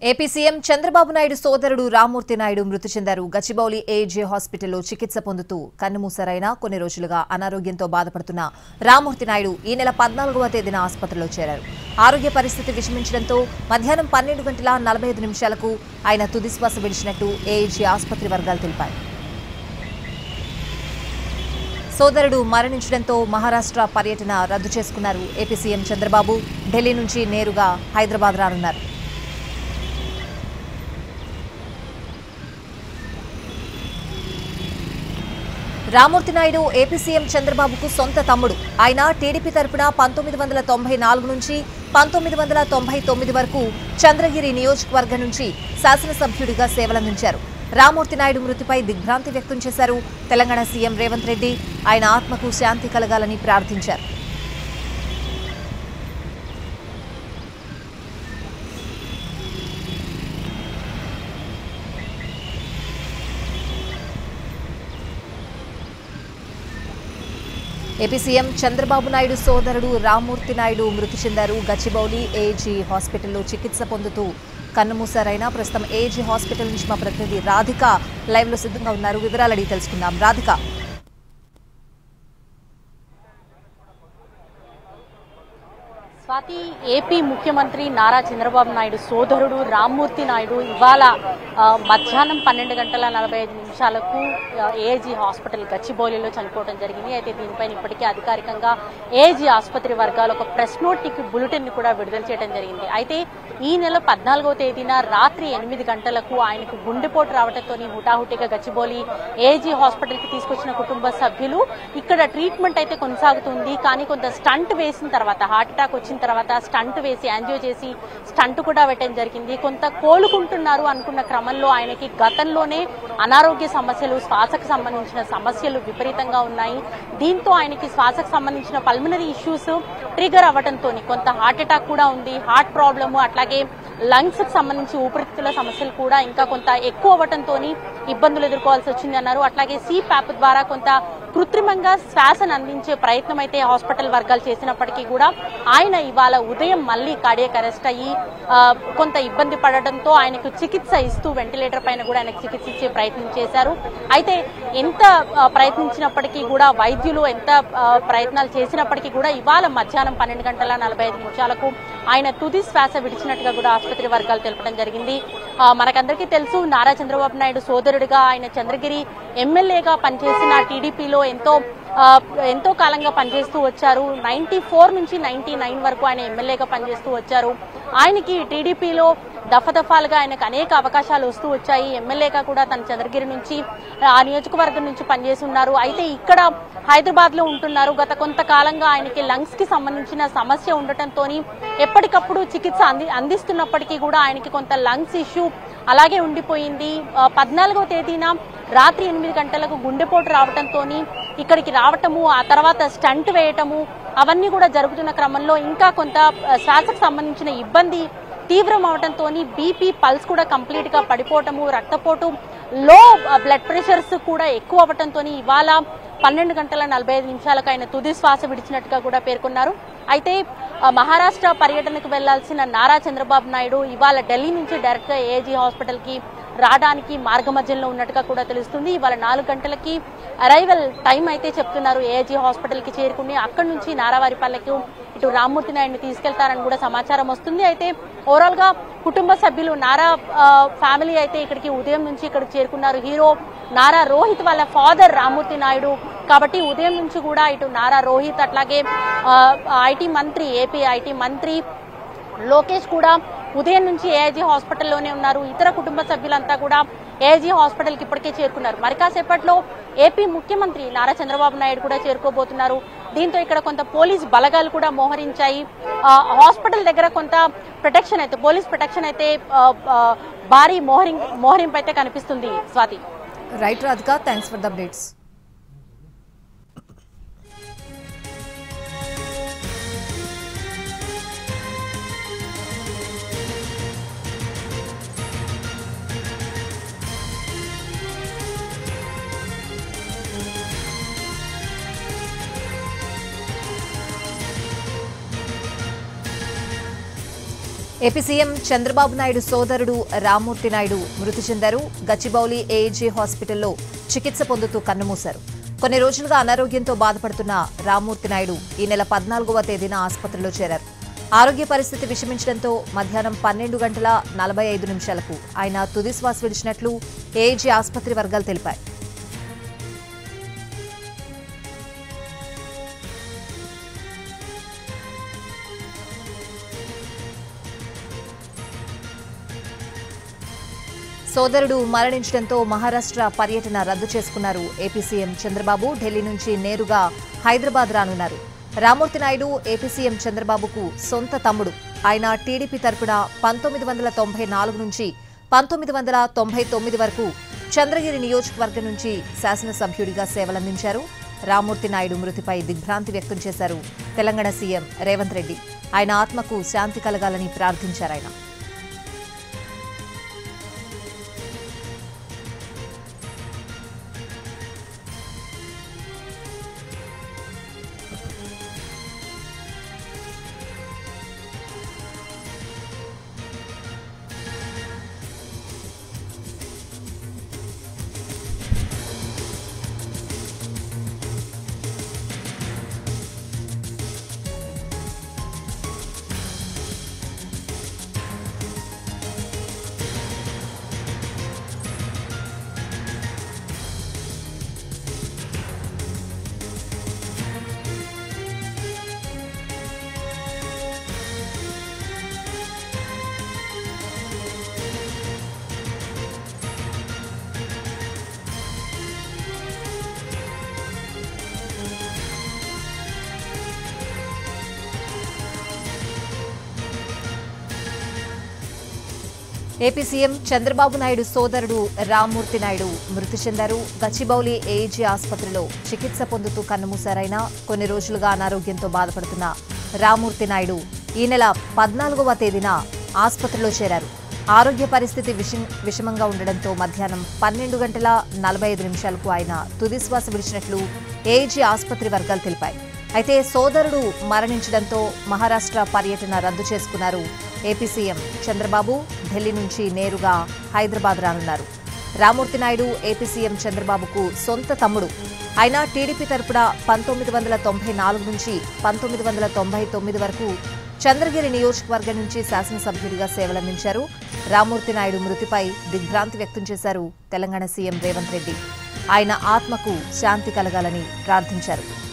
AP CM Chandrababu Naidu సోదరుడు రామ్మూర్తి నాయుడు మృతి చెందారు గచ్చిబౌలి ఏజే హాస్పిటల్లో చికిత్స పొందుతూ కన్నుమూసారైనా కొన్ని రోజులుగా అనారోగ్యంతో బాధపడుతున్న రామ్మూర్తి నాయుడు ఈ నెల పద్నాలుగవ తేదీన ఆసుపత్రిలో చేరారు ఆరోగ్య పరిస్థితి విషమించడంతో మధ్యాహ్నం పన్నెండు గంటల నలభై ఐదు నిమిషాలకు ఆయన తుదిశ్వాస విడిచినట్టు ఏఐజీ ఆసుపత్రి వర్గాలు తెలిపాయి సోదరుడు మరణించడంతో మహారాష్ట్ర పర్యటన రద్దు చేసుకున్నారు ఏపీ సీఎం చంద్రబాబు ఢిల్లీ నుంచి నేరుగా హైదరాబాద్ రానున్నారు రామూర్తి నాయుడు ఏపీ సీఎం చంద్రబాబుకు సొంత తమ్ముడు ఆయన టీడీపీ తరపున పంతొమ్మిది వందల తొంభై నాలుగు నుంచి పంతొమ్మిది వందల తొంభై తొమ్మిది వరకు చంద్రగిరి నియోజకవర్గం నుంచి శాసనసభ్యుడిగా సేవలందించారు రామూర్తి నాయుడు మృతిపై దిగ్భ్రాంతి వ్యక్తం చేశారు తెలంగాణ సీఎం రేవంత్ రెడ్డి ఆయన ఆత్మకు శాంతి కలగాలని ప్రార్థించారు ఏపీ సీఎం చంద్రబాబు నాయుడు సోదరుడు రామ్మూర్తి నాయుడు మృతి చెందారు గచ్చిబౌలి ఏజీ హాస్పిటల్లో చికిత్స పొందుతూ కన్నుమూసారైనా ప్రస్తుతం ఏజీ హాస్పిటల్ నుంచి మా ప్రతినిధి రాధిక లైవ్ లో సిద్ధంగా ఉన్నారు వివరాలు అడిగి తెలుసుకుందాం రాధిక స్వాతి ఏపీ ముఖ్యమంత్రి నారా చంద్రబాబు నాయుడు సోదరుడు రామ్మూర్తి నాయుడు ఇవాళ ఆ, మధ్యాహ్నం పన్నెండు గంటల నలభై ఐదు నిమిషాలకు ఏజీ హాస్పిటల్ గచ్చిబౌలిలో చనిపోవడం జరిగింది అయితే దీనిపైన ఇప్పటికే అధికారికంగా ఏజీ ఆసుపత్రి వర్గాలు ఒక ప్రెస్ నోట్ బులెటిన్ ని కూడా విడుదల చేయడం జరిగింది అయితే ఈ నెల పద్నాలుగవ తేదీన రాత్రి ఎనిమిది గంటలకు ఆయనకు గుండెపోటు రావడంతో హుటాహుటిగా గచ్చిబౌలి ఏజీ హాస్పిటల్ కి తీసుకొచ్చిన కుటుంబ సభ్యులు ఇక్కడ ట్రీట్మెంట్ అయితే కొనసాగుతుంది కానీ కొంత స్టంట్ వేసిన తర్వాత హార్ట్ అటాక్ వచ్చిన తర్వాత స్టంట్ వేసి యాంజియో చేసి స్టంట్ కూడా పెట్టడం జరిగింది కొంత కోలుకుంటున్నారు అనుకున్న క్రమంలో ఆయనకి గతంలోనే అనారోగ్య సమస్యలు శ్వాసకు సంబంధించిన సమస్యలు విపరీతంగా ఉన్నాయి దీంతో ఆయనకి శ్వాసకు సంబంధించిన పల్మనరీ ఇష్యూస్ ట్రిగర్ అవ్వడంతో కొంత హార్ట్ అటాక్ కూడా ఉంది హార్ట్ ప్రాబ్లము అట్లాగే లంగ్స్ కి సంబంధించి ఊపిరితిత్తుల సమస్యలు కూడా ఇంకా కొంత ఎక్కువ అవ్వడంతో ఇబ్బందులు ఎదుర్కోవాల్సి వచ్చింది అన్నారు అట్లాగే సి ప్యాప్ ద్వారా కొంత కృత్రిమంగా శ్వాసను అందించే ప్రయత్నం అయితే హాస్పిటల్ వర్గాలు చేసినప్పటికీ కూడా ఆయన ఇవాళ ఉదయం మళ్ళీ కార్డియక్ అరెస్ట్ అయ్యి ఆ, కొంత ఇబ్బంది పడడంతో ఆయనకు చికిత్స ఇస్తూ వెంటిలేటర్ పైన కూడా ఆయనకు చికిత్స ఇచ్చే ప్రయత్నం చేశారు అయితే ఎంత ఆ, ప్రయత్నించినప్పటికీ కూడా వైద్యులు ఎంత ఆ, ప్రయత్నాలు చేసినప్పటికీ కూడా ఇవాళ మధ్యాహ్నం పన్నెండు గంటల నలభై ఐదు నిమిషాలకు ఆయన తుది శ్వాస విడిచినట్టుగా కూడా ఆసుపత్రి వర్గాలు తెలపడం జరిగింది ఆ, మనకందరికీ తెలుసు నారా చంద్రబాబు నాయుడు సోదరుడిగా ఆయన చంద్రగిరి ఎమ్మెల్యేగా పనిచేసిన టీడీపీలో ఎంతో ఆ, ఎంతో కాలంగా పనిచేస్తూ వచ్చారు నైన్టీ ఫోర్ నుంచి నైన్టీ నైన్ వరకు ఆయన ఎమ్మెల్యేగా పనిచేస్తూ వచ్చారు ఆయనకి టీడీపీలో దఫదఫాలుగా ఆయనకు అనేక అవకాశాలు వస్తూ వచ్చాయి ఎమ్మెల్యేగా కూడా తన చంద్రగిరి నుంచి ఆ నియోజకవర్గం నుంచి పనిచేసి ఉన్నారు అయితే ఇక్కడ హైదరాబాద్ లో ఉంటున్నారు గత కొంతకాలంగా ఆయనకి లంగ్స్ కి సంబంధించిన సమస్య ఉండటంతో ఎప్పటికప్పుడు చికిత్స అంది అందిస్తున్నప్పటికీ కూడా ఆయనకి కొంత లంగ్స్ ఇష్యూ అలాగే ఉండిపోయింది ఆ, పద్నాలుగవ తేదీన రాత్రి ఎనిమిది గంటలకు గుండెపోటు రావడంతో ఇక్కడికి రావటము ఆ తర్వాత స్టంట్ వేయటము అవన్నీ కూడా జరుగుతున్న క్రమంలో ఇంకా కొంత ఆ, శ్వాసకు సంబంధించిన ఇబ్బంది తీవ్రం అవడంతో బీపీ పల్స్ కూడా కంప్లీట్ గా పడిపోవటము రక్తపోటు లో బ్లడ్ ప్రెషర్స్ కూడా ఎక్కువ అవడంతో ఇవాళ పన్నెండు గంటల నలభై ఐదు నిమిషాలకు ఆయన తుది శ్వాస విడిచినట్టుగా కూడా పేర్కొన్నారు అయితే ఆ, మహారాష్ట్ర పర్యటనకు వెళ్లాల్సిన నారా చంద్రబాబు నాయుడు ఇవాళ ఢిల్లీ నుంచి డైరెక్ట్ గా ఏజీ హాస్పిటల్ కి రావడానికి మార్గ మధ్యంలో ఉన్నట్టుగా కూడా తెలుస్తుంది ఇవాళ నాలుగు గంటలకి అరైవల్ టైం అయితే చెప్తున్నారు ఏజీ హాస్పిటల్ కి చేరుకుని అక్కడి నుంచి నారావారిపల్లెకు ఇటు రామ్మూర్తి నాయుడిని తీసుకెళ్తారని కూడా సమాచారం వస్తుంది అయితే ఓవరాల్ గా కుటుంబ సభ్యులు నారా ఆ, ఫ్యామిలీ అయితే ఇక్కడికి ఉదయం నుంచి ఇక్కడికి చేరుకున్నారు హీరో నారా రోహిత్ వాళ్ళ ఫాదర్ రామ్మూర్తి నాయుడు కాబట్టి ఉదయం నుంచి కూడా ఇటు నారా రోహిత్ అట్లాగే ఐటీ మంత్రి ఏపీ ఐటీ మంత్రి లోకేష్ కూడా ఉదయం నుంచి ఏఐజీ హాస్పిటల్లోనే ఉన్నారు ఇతర కుటుంబ సభ్యులంతా కూడా ఏఐజీ హాస్పిటల్కి ఇప్పటికే చేరుకున్నారు మరి కాసేపట్లో ఏపీ ముఖ్యమంత్రి నారా చంద్రబాబు నాయుడు కూడా చేరుకోబోతున్నారు దీంతో ఇక్కడ కొంత పోలీస్ బలగాలు కూడా మోహరించాయి ఆ, హాస్పిటల్ దగ్గర కొంత ప్రొటెక్షన్ అయితే పోలీస్ ప్రొటెక్షన్ అయితే ఆ, ఆ, భారీ మోహరింగ్ మోహరింపు అయితే కనిపిస్తుంది Swathi right Radhika thanks for the updates AP CM Chandrababu Naidu సోదరుడు రామ్మూర్తి నాయుడు మృతి చెందారు గచ్చిబౌలి ఏఏజీ హాస్పిటల్లో చికిత్స పొందుతూ కన్నుమూశారు కొన్ని రోజులుగా అనారోగ్యంతో బాధపడుతున్న రామ్మూర్తి నాయుడు ఈ నెల పద్నాలుగవ తేదీన ఆసుపత్రిలో చేరారు ఆరోగ్య పరిస్థితి విషమించడంతో మధ్యాహ్నం పన్నెండు గంటల నలభై ఐదు నిమిషాలకు ఆయన తుది శ్వాస విడిచినట్లు ఏఏజీ ఆసుపత్రి వర్గాలు తెలిపాయి సోదరుడు మరణించడంతో మహారాష్ట్ర పర్యటన రద్దు చేసుకున్నారు ఏపీ సీఎం చంద్రబాబు ఢిల్లీ నుంచి నేరుగా హైదరాబాద్ రానున్నారు రామూర్తి నాయుడు ఏపీ సీఎం చంద్రబాబుకు సొంత తమ్ముడు ఆయన టీడీపీ తరపున పంతొమ్మిది వందల తొంభై నాలుగు నుంచి పంతొమ్మిది వందల తొంభై తొమ్మిది వరకు చంద్రగిరి నియోజకవర్గం నుంచి శాసనసభ్యుడిగా సేవలందించారు రామూర్తి నాయుడు మృతిపై దిగ్భ్రాంతి వ్యక్తం చేశారు తెలంగాణ సీఎం రేవంత్ రెడ్డి ఆయన ఆత్మకు శాంతి కలగాలని ప్రార్థించారాయన ఏపీ సీఎం చంద్రబాబు నాయుడు సోదరుడు రామ్మూర్తి నాయుడు మృతి చెందారు గచ్చిబౌలి ఏజీ ఆసుపత్రిలో చికిత్స పొందుతూ కన్నుమూశారైనా కొన్ని రోజులుగా అనారోగ్యంతో బాధపడుతున్న రామ్మూర్తి నాయుడు ఈ నెల పద్నాలుగవ తేదీన ఆసుపత్రిలో చేరారు ఆరోగ్య పరిస్థితి విషం- విషమంగా ఉండడంతో మధ్యాహ్నం పన్నెండు గంటల నలభై ఐదు నిమిషాలకు ఆయన తుదిశ్వాస విడిచినట్లు ఏజీ ఆసుపత్రి వర్గాలు తెలిపాయి అయితే సోదరుడు మరణించడంతో మహారాష్ట్ర పర్యటన రద్దు చేసుకున్నారు ఏపీ సీఎం చంద్రబాబు ఢిల్లీ నుంచి నేరుగా హైదరాబాద్ రానున్నారు రామూర్తి నాయుడు ఏపీ సీఎం చంద్రబాబుకు సొంత తమ్ముడు ఆయన టీడీపీ తరపున పంతొమ్మిది వందల తొంభై నాలుగు నుంచి పంతొమ్మిది వందల తొంభై తొమ్మిది వరకు చంద్రగిరి నియోజకవర్గం నుంచి శాసనసభ్యుడిగా సేవలందించారు రామూర్తి నాయుడు మృతిపై దిగ్భ్రాంతి వ్యక్తం చేశారు తెలంగాణ సీఎం రేవంత్ రెడ్డి ఆయన ఆత్మకు శాంతి కలగాలని ప్రార్థించారు